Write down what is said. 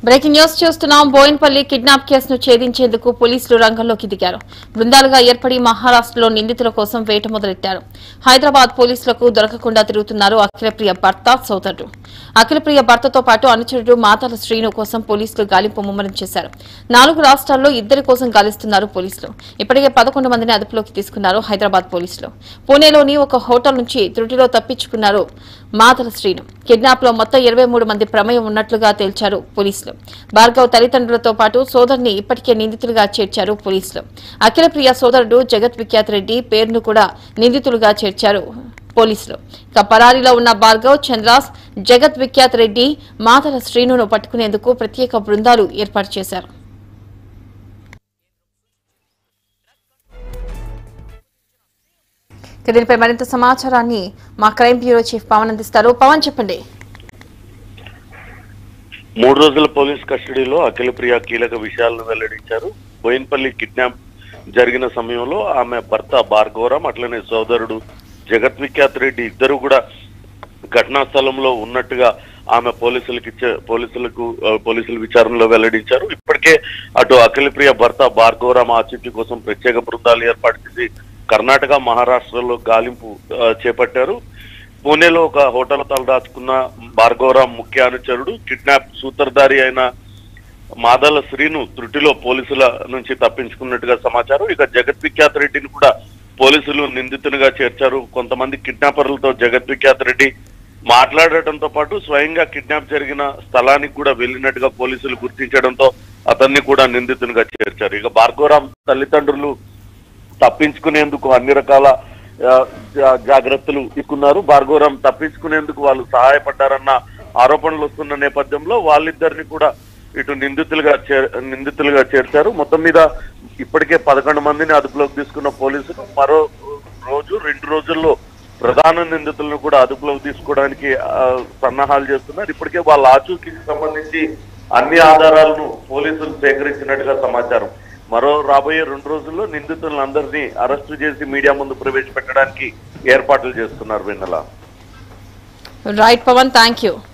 breaking news చూస్తున్నాం Boinpally kidnap కేసును ఛేదించేందుకు పోలీసులు రంగంలోకి దిగారు బృందాలుగా ఏర్పడి మహారాష్ట్రలో నిందితుల కోసం వేట మొదలెట్టారు హైదరాబాద్ పోలీసులకు దొరకకుండా తిరుగుతున్నారు అఖిలప్రియ భర్త సోదరుడు అఖిలప్రియ భర్తతో పాటు అనుచరుడు మాతల శ్రీను కోసం పోలీసులు గాలింపు ముమ్మరం చేశారు నాలుగు రాష్ట్రాల్లో ఇద్దరి కోసం గాలిస్తున్నారు పోలీసులు ఇప్పటికే పదకొండు మందిని అదుపులోకి తీసుకున్నారు హైదరాబాద్ పోలీసులు పూణేలోని ఒక హోటల్ నుంచి త్రుటిలో తప్పించుకున్నారు మాతల శ్రీను కిడ్నాప్ లో మొత్తం ఇరవై మూడు మంది ప్రమేయం ఉన్నట్లుగా తేల్చారు పోలీసులు భార్గవ్ తల్లిదండ్రులతో పాటు సోదరుని ఇప్పటికే నిందితులుగా చేర్చారు పోలీసులు అఖిలప్రియ సోదరుడు జగత్ విఖ్యాత్ రెడ్డి పేరును కూడా నిందితులుగా చేర్చారు పోలీసులు ఇక పరారీలో ఉన్న భార్గవ్ చంద్రాస్ జగత్ విఖ్యాత్ రెడ్డి మాతల శ్రీనును పట్టుకునేందుకు ప్రత్యేక బృందాలు ఏర్పాటు చేశారు ఇక దీనిపై మరింత సమాచారాన్ని మా క్రైమ్ బ్యూరో చీఫ్ పవన్ అందిస్తారు పవన్ చెప్పండి మూడు రోజుల పోలీస్ కస్టడీలో అఖిలప్రియ కీలక విషయాలను వెల్లడించారు బోయిన్పల్లి కిడ్నాప్ జరిగిన సమయంలో ఆమె భర్త భార్గవరాం అట్లనే సోదరుడు జగత్ విఖ్యాత్ రెడ్డి ఇద్దరు కూడా ఘటనా స్థలంలో ఉన్నట్టుగా ఆమె పోలీసులకు ఇచ్చే పోలీసులకు ఆ, పోలీసుల విచారణలో వెల్లడించారు ఇప్పటికే అటు అఖిలప్రియ భర్త భార్గవరాం ఆచూకీ కోసం ప్రత్యేక బృందాలు ఏర్పాటు చేసి కర్ణాటక మహారాష్ట్రలో గాలింపు ఆ, చేపట్టారు పూణేలో ఒక హోటల్ తలదాచుకున్న భార్గవరాం ముఖ్య అనుచరుడు కిడ్నాప్ సూత్రధారి అయిన మాదల శ్రీను త్రుటిలో పోలీసుల నుంచి తప్పించుకున్నట్టుగా సమాచారం ఇక జగత్ విఖ్యాత్ రెడ్డిని కూడా పోలీసులు నిందితునిగా చేర్చారు కొంతమంది కిడ్నాపర్లతో జగత్ విఖ్యాత్ రెడ్డి మాట్లాడటంతో పాటు స్వయంగా కిడ్నాప్ జరిగిన స్థలానికి కూడా వెళ్ళినట్టుగా పోలీసులు గుర్తించడంతో అతన్ని కూడా నిందితునిగా చేర్చారు ఇక భార్గవరాం తల్లిదండ్రులు తప్పించుకునేందుకు అన్ని రకాల ఆ, జా- జాగ్రత్తలు తీసుకున్నారు భార్గవరాం తప్పించుకునేందుకు వాళ్ళు సహాయపడ్డారన్న ఆరోపణలు వస్తున్న నేపథ్యంలో వాళ్ళిద్దరిని కూడా ఇటు నిందితులుగా చేర్ నిందితులుగా చేర్చారు మొత్తం మీద ఇప్పటికే పదకొండు మందిని అదుపులోకి తీసుకున్న పోలీసులు మరో రోజు రెండు రోజుల్లో ప్రధాన నిందితులను కూడా అదుపులోకి తీసుకోవడానికి ఆ, సన్నాహాలు చేస్తున్నారు ఇప్పటికే వాళ్ళ ఆచూకీకి సంబంధించి అన్ని ఆధారాలను పోలీసులు సేకరించినట్టుగా సమాచారం మరో రాబోయే రెండు రోజుల్లో నిందితులను అందరినీ అరెస్టు చేసి మీడియా ముందు ప్రవేశపెట్టడానికి ఏర్పాట్లు చేస్తున్నారు Vennela right Pawan thank you